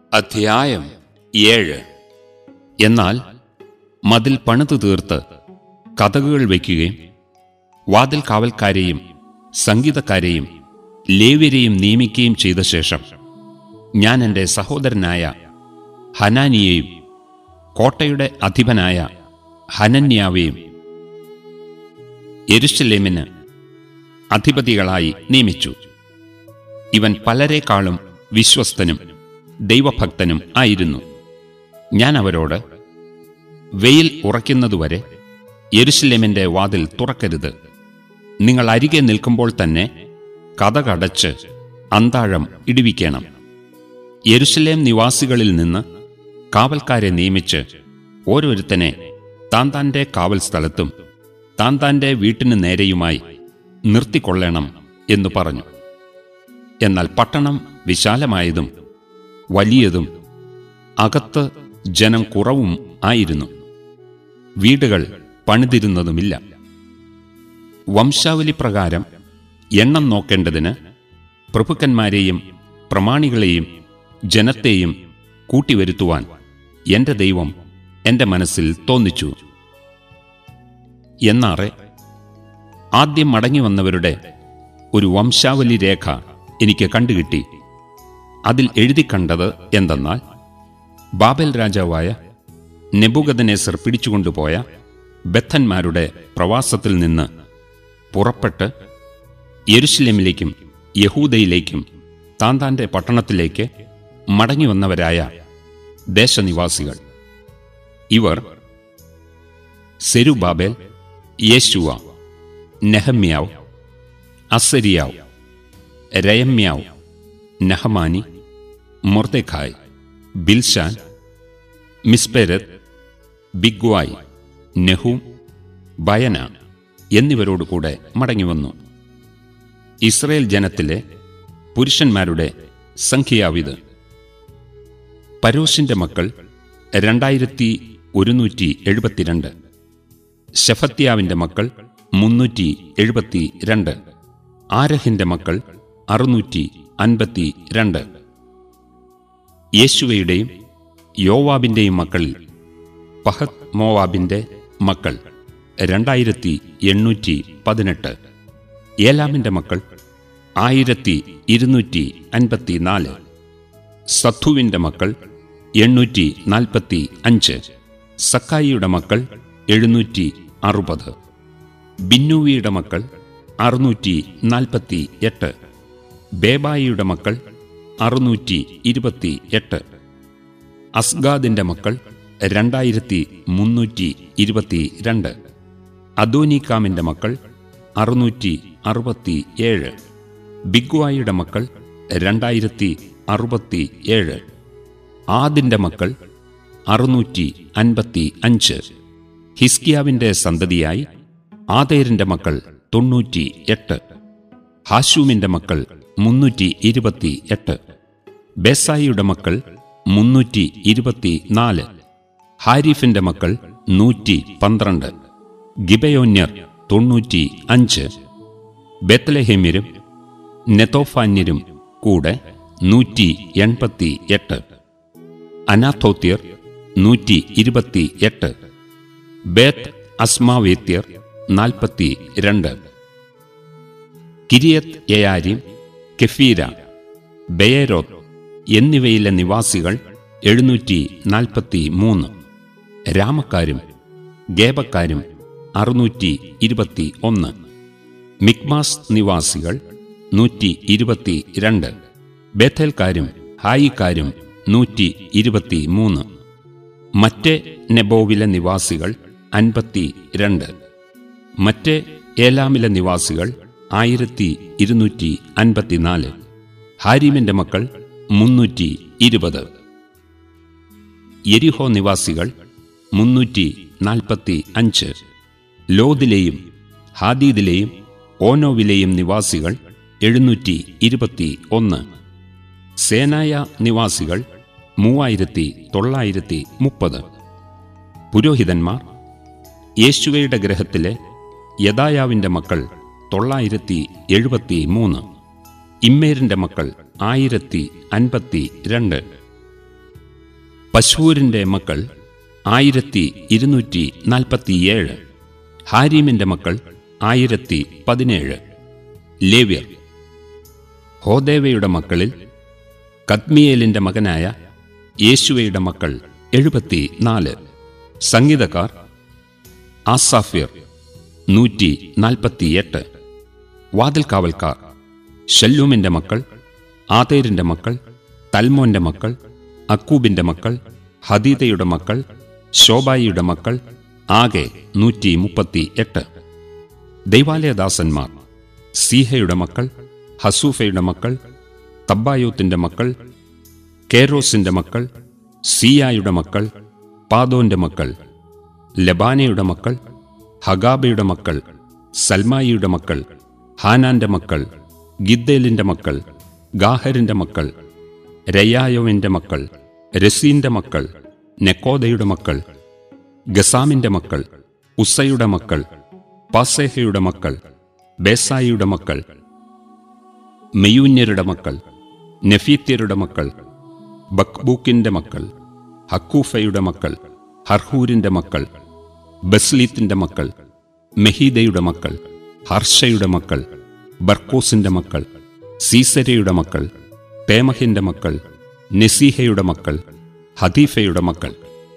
അധ്യായം ഏഴ് എന്നാൽ മതിൽ പണിതു തീർത്ത് കഥകുകൾ വയ്ക്കുകയും വാതിൽ കാവൽക്കാരെയും സംഗീതക്കാരെയും ലേവ്യരെയും നിയമിക്കുകയും ചെയ്ത ശേഷം ഞാൻ എൻ്റെ സഹോദരനായ ഹനാനിയെയും കോട്ടയുടെ അധിപനായ ഹനന്യാവെയും യെരുശലേമിന് അധിപതികളായി നിയമിച്ചു ഇവൻ പലരെക്കാളും വിശ്വസ്തനും ദൈവഭക്തനും ആയിരുന്നു ഞാൻ അവരോട് വെയിൽ ഉറയ്ക്കുന്നതുവരെ യെരുശലേമിന്റെ വാതിൽ തുറക്കരുത് നിങ്ങൾ അരികെ നിൽക്കുമ്പോൾ തന്നെ കഥകടച്ച് അന്താഴം ഇടിവിക്കണം യെരുശലേം നിവാസികളിൽ നിന്ന് കാവൽക്കാരെ നിയമിച്ച് ഓരോരുത്തനെ താൻ താൻ്റെ കാവൽ സ്ഥലത്തും താൻ താൻ്റെ വീട്ടിന് നേരെയുമായി നിർത്തിക്കൊള്ളണം എന്നു പറഞ്ഞു എന്നാൽ പട്ടണം വിശാലമായതും വലിയതും അകത്ത് ജനം കുറവും ആയിരുന്നു വീടുകൾ പണിതിരുന്നതുമില്ല വംശാവലി പ്രകാരം എണ്ണം നോക്കേണ്ടതിന് പ്രഭുക്കന്മാരെയും പ്രമാണികളെയും ജനത്തെയും കൂട്ടിവരുത്തുവാൻ എന്റെ ദൈവം എന്റെ മനസ്സിൽ തോന്നിച്ചു എന്നാറെ ആദ്യം മടങ്ങി വന്നവരുടെ ഒരു വംശാവലി രേഖ എനിക്ക് കണ്ടുകിട്ടി അതിൽ എഴുതി കണ്ടത് എന്തെന്നാൽ ബാബൽ രാജാവായ നെബുഗദനേസർ പിടിച്ചുകൊണ്ടുപോയ ബദ്ധന്മാരുടെ പ്രവാസത്തിൽ നിന്ന് പുറപ്പെട്ട് യെരുശലേമിലേക്കും യഹൂദയിലേക്കും താന്താന്റെ പട്ടണത്തിലേക്ക് മടങ്ങി വന്നവരായ ദേശനിവാസികൾ ഇവർ സെരുബാബേൽ യേശുവ നെഹമ്യാവ് അസരിയാവ് രയമ്യാവ് നഹമാനി മൊർദെഖായ് ബിൽഷാൻ മിസ്പെരത് ബിഗ്വായ് നെഹൂം ബയന എന്നിവരോടുകൂടെ മടങ്ങിവന്നു ഇസ്രയേൽ ജനത്തിലെ പുരുഷന്മാരുടെ സംഖ്യയാവിത് പരോശിന്റെ മക്കൾ രണ്ടായിരത്തി ഒരുന്നൂറ്റി എഴുപത്തിരണ്ട് ഷെഫത്യാവിന്റെ മക്കൾ മുന്നൂറ്റി എഴുപത്തി രണ്ട് ആരഹിന്റെ മക്കൾ അറുന്നൂറ്റി അൻപത്തി രണ്ട് യേശുവയുടെയും യോവാബിന്റെയും മക്കളിൽ പഹത് മോവാബിന്റെ മക്കൾ രണ്ടായിരത്തി എണ്ണൂറ്റി പതിനെട്ട് ഏലാമിന്റെ മക്കൾ ആയിരത്തി ഇരുന്നൂറ്റി അൻപത്തി നാല് സത്തുവിന്റെ മക്കൾ എണ്ണൂറ്റി നാൽപ്പത്തി അഞ്ച് സക്കായിയുടെ മക്കൾ എഴുന്നൂറ്റി അറുപത് ബിന്നുവിയുടെ മക്കൾ അറുന്നൂറ്റി നാൽപ്പത്തി എട്ട് ബേബായിയുടെ മക്കൾ അറുന്നൂറ്റി ഇരുപത്തി എട്ട് അസ്ഗാദിന്റെ മക്കൾ രണ്ടായിരത്തി മുന്നൂറ്റി ഇരുപത്തി രണ്ട് അദോനിക്കാമിന്റെ മക്കൾ അറുന്നൂറ്റി അറുപത്തി ഏഴ് ബിഗ്വായിയുടെ മക്കൾ രണ്ടായിരത്തി അറുപത്തി ഏഴ് ആദിന്റെ മക്കൾ അറുന്നൂറ്റി അൻപത്തി അഞ്ച് ഹിസ്കിയാവിന്റെ സന്തതിയായി ആതേരിന്റെ മക്കൾ തൊണ്ണൂറ്റി എട്ട് ഹാഷൂമിന്റെ മക്കൾ മുന്നൂറ്റി ഇരുപത്തി എട്ട് ബെസായിയുടെ മക്കൾ മുന്നൂറ്റി ഇരുപത്തി നാല് ഹാരിഫിന്റെ മക്കൾ നൂറ്റി പന്ത്രണ്ട് ഗിബയോന്യർ തൊണ്ണൂറ്റി അഞ്ച് ബെത്ലഹേമ്യരും നെത്തോഫാന്യരും കൂടെ നൂറ്റി എൺപത്തി എട്ട് അനാഥോത്യർ നൂറ്റി ഇരുപത്തി എട്ട് ബേത്ത് അസ്മാവേത്യർ നാൽപ്പത്തി രണ്ട് കിരിയത്ത് യയാരിം കെഫീര ബെയരോത്ത് എന്നിവയിലെ നിവാസികൾ എഴുന്നൂറ്റി നാൽപ്പത്തി മൂന്ന് രാമക്കാരും ഗേബക്കാരും അറുന്നൂറ്റി ഇരുപത്തി ഒന്ന് മിക്മാസ് നിവാസികൾ നൂറ്റി ഇരുപത്തി രണ്ട് ബേഥേൽക്കാരും ഹായിക്കാരും നൂറ്റി ഇരുപത്തി മൂന്ന് മറ്റേ നെബോവിലെ നിവാസികൾ അൻപത്തി രണ്ട് മറ്റേ ഏലാമിലെ നിവാസികൾ ആയിരത്തി ഇരുന്നൂറ്റി അൻപത്തിനാല് ഹാരിമിന്റെ മക്കൾ മുന്നൂറ്റി ഇരുപത് യെരിഹോ നിവാസികൾ മുന്നൂറ്റി നാൽപ്പത്തി അഞ്ച് ലോദിലെയും ഹാദീദിലെയും ഓനോവിലെയും നിവാസികൾ എഴുന്നൂറ്റി ഇരുപത്തി ഒന്ന് സേനായ നിവാസികൾ മൂവായിരത്തി തൊള്ളായിരത്തി മുപ്പത് പുരോഹിതന്മാർ യേശുവയുടെ ഗ്രഹത്തിലെ യദായാവിന്റെ മക്കൾ തൊള്ളായിരത്തി എഴുപത്തി മൂന്ന് ഇമ്മേരിന്റെ മക്കൾ ആയിരത്തി അൻപത്തി രണ്ട് പശൂരിൻ്റെ മക്കൾ ആയിരത്തി ഇരുന്നൂറ്റി നാൽപ്പത്തിയേഴ് ഹാരീമിൻ്റെ മക്കൾ ആയിരത്തി പതിനേഴ് ലേവ്യർ ഹോദേവയുടെ മക്കളിൽ കദ്മിയേലിന്റെ മകനായ യേശുവയുടെ മക്കൾ എഴുപത്തി നാല് സംഗീതക്കാർ ആസാഫിർ നൂറ്റി നാൽപ്പത്തിയെട്ട് വാതിൽക്കാവൽക്കാർ ഷല്ലൂമിന്റെ മക്കൾ ആതേരിന്റെ മക്കൾ തൽമോന്റെ മക്കൾ അക്കൂബിന്റെ മക്കൾ ഹദീതയുടെ മക്കൾ ശോബായിയുടെ മക്കൾ ആകെ നൂറ്റി മുപ്പത്തി എട്ട് ദൈവാലയദാസന്മാർ സീഹയുടെ മക്കൾ ഹസൂഫയുടെ മക്കൾ തബ്ബായോത്തിന്റെ മക്കൾ കേരോസിന്റെ മക്കൾ സിയായുടെ മക്കൾ പാദോന്റെ മക്കൾ ലബാനയുടെ മക്കൾ ഹഗാബയുടെ മക്കൾ സൽമായിയുടെ മക്കൾ ഹാനാന്റെ മക്കൾ ഗിദ്ദേലിന്റെ മക്കൾ ഗാഹരിന്റെ മക്കൾ രയായോവിന്റെ മക്കൾ രസീന്റെ മക്കൾ നെക്കോദയുടെ മക്കൾ ഗസാമിന്റെ മക്കൾ ഉസയുടെ മക്കൾ പാസേഹയുടെ മക്കൾ ബേസായിയുടെ മക്കൾ മെയൂന്യരുടെ മക്കൾ നെഫീത്യരുടെ മക്കൾ ബക്ബൂക്കിന്റെ മക്കൾ ഹക്കൂഫയുടെ മക്കൾ ഹർഹൂരിന്റെ മക്കൾ ബസ്ലീത്തിന്റെ മക്കൾ മെഹീദയുടെ മക്കൾ ഹർഷയുടെ മക്കൾ ബർക്കോസിന്റെ മക്കൾ സീസരയുടെ മക്കൾ പേമഹിന്റെ മക്കൾ നെസീഹയുടെ മക്കൾ ഹദീഫയുടെ മക്കൾ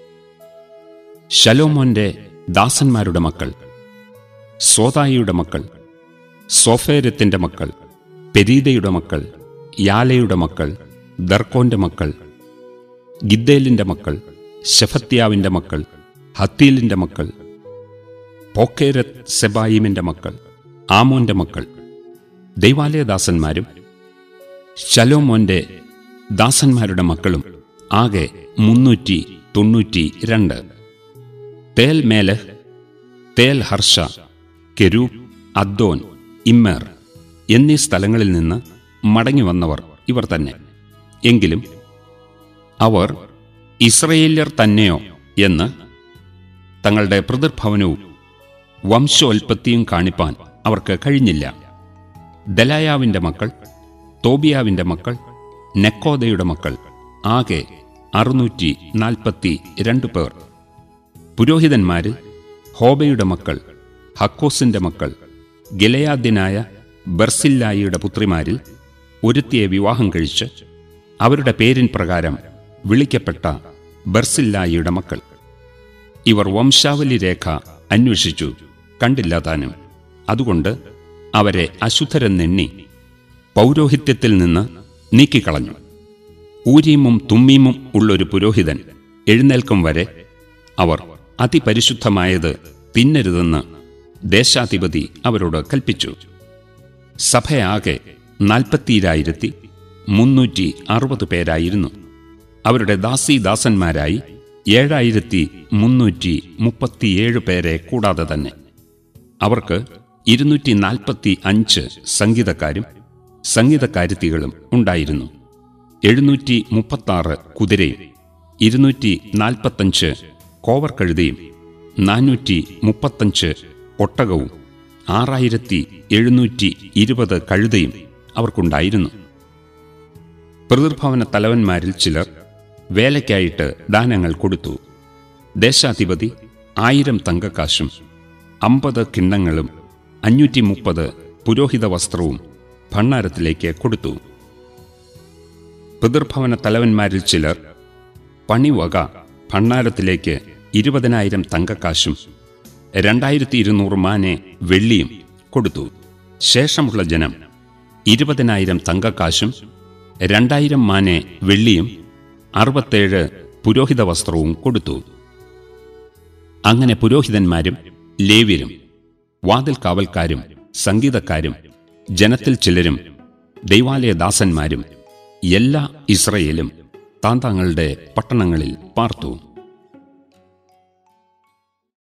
ശലോമോന്റെ ദാസന്മാരുടെ മക്കൾ സോതായിയുടെ മക്കൾ സോഫേരത്തിന്റെ മക്കൾ പെരീദയുടെ മക്കൾ യാലയുടെ മക്കൾ ദർക്കോന്റെ മക്കൾ ഗിദ്ദേലിന്റെ മക്കൾ ഷെഫത്യാവിന്റെ മക്കൾ ഹത്തീലിന്റെ മക്കൾ പോക്കേരത്ത് സെബായിമിന്റെ മക്കൾ ആമോന്റെ മക്കൾ ദൈവാലയദാസന്മാരും ശലോമോന്റെ ദാസന്മാരുടെ മക്കളും ആകെ മുന്നൂറ്റി തൊണ്ണൂറ്റി രണ്ട് തേൽ മേലഹ് തേൽ ഹർഷ കെരൂബ് അദ്ദോൻ ഇമ്മർ എന്നീ സ്ഥലങ്ങളിൽ നിന്ന് മടങ്ങി വന്നവർ ഇവർ തന്നെ എങ്കിലും അവർ ഇസ്രയേല്യർ തന്നെയോ എന്ന് തങ്ങളുടെ പിതൃഭവനവും വംശോൽപത്തിയും കാണിപ്പാൻ അവർക്ക് കഴിഞ്ഞില്ല ദലായാവിന്റെ മക്കൾ തോബിയാവിന്റെ മക്കൾ നെക്കോദയുടെ മക്കൾ ആകെ അറുന്നൂറ്റി നാൽപ്പത്തി രണ്ട് പേർ പുരോഹിതന്മാരിൽ ഹോബയുടെ മക്കൾ ഹക്കോസിന്റെ മക്കൾ ഗിലയാദ്യനായ ബർസില്ലായിയുടെ പുത്രിമാരിൽ ഒരുത്തിയെ വിവാഹം കഴിച്ച് അവരുടെ പേരിൻ പ്രകാരം വിളിക്കപ്പെട്ട ബർസില്ലായിയുടെ മക്കൾ ഇവർ വംശാവലി രേഖ അന്വേഷിച്ചു കണ്ടില്ല താനും അതുകൊണ്ട് അവരെ അശുദ്ധരെന്നെണ്ണി പൗരോഹിത്യത്തിൽ നിന്ന് നീക്കിക്കളഞ്ഞു ഊരീമും തുമ്മീമും ഉള്ളൊരു പുരോഹിതൻ എഴുന്നേൽക്കും വരെ അവർ അതിപരിശുദ്ധമായത് തിന്നരുതെന്ന് ദേശാധിപതി അവരോട് കൽപ്പിച്ചു സഭയാകെ നാൽപ്പത്തിരായിരത്തി മുന്നൂറ്റി അറുപത് പേരായിരുന്നു അവരുടെ ദാസീദാസന്മാരായി ഏഴായിരത്തി മുന്നൂറ്റി മുപ്പത്തിയേഴ് പേരെ കൂടാതെ തന്നെ അവർക്ക് ഇരുന്നൂറ്റി നാൽപ്പത്തി അഞ്ച് സംഗീതക്കാരും സംഗീതക്കാരുത്തികളും ഉണ്ടായിരുന്നു എഴുന്നൂറ്റി മുപ്പത്താറ് കുതിരയും ഇരുന്നൂറ്റി നാൽപ്പത്തഞ്ച് കോവർ കഴുതയും നാനൂറ്റി മുപ്പത്തഞ്ച് ഒട്ടകവും ആറായിരത്തി എഴുന്നൂറ്റി ഇരുപത് കഴുതയും അവർക്കുണ്ടായിരുന്നു പിതൃഭവന തലവന്മാരിൽ ചിലർ വേലയ്ക്കായിട്ട് ദാനങ്ങൾ കൊടുത്തു ദേശാധിപതി ആയിരം തങ്കക്കാശും അമ്പത് കിണ്ണങ്ങളും അഞ്ഞൂറ്റി മുപ്പത് പുരോഹിത വസ്ത്രവും ഭണ്ണാരത്തിലേക്ക് കൊടുത്തു പിതൃഭവന തലവന്മാരിൽ ചിലർ പണിവക ഭണ്ണാരത്തിലേക്ക് ഇരുപതിനായിരം തങ്കക്കാശും രണ്ടായിരത്തി ഇരുന്നൂറ് മാനെ വെള്ളിയും കൊടുത്തു ശേഷമുള്ള ജനം ഇരുപതിനായിരം തങ്കക്കാശും രണ്ടായിരം മാനെ വെള്ളിയും അറുപത്തേഴ് പുരോഹിത വസ്ത്രവും കൊടുത്തു അങ്ങനെ പുരോഹിതന്മാരും ലേവ്യരും വാതിൽ കാവൽക്കാരും സംഗീതക്കാരും ജനത്തിൽ ചിലരും ദൈവാലയദാസന്മാരും എല്ലാ ഇസ്രയേലും താന്താങ്ങളുടെ പട്ടണങ്ങളിൽ പാർത്തു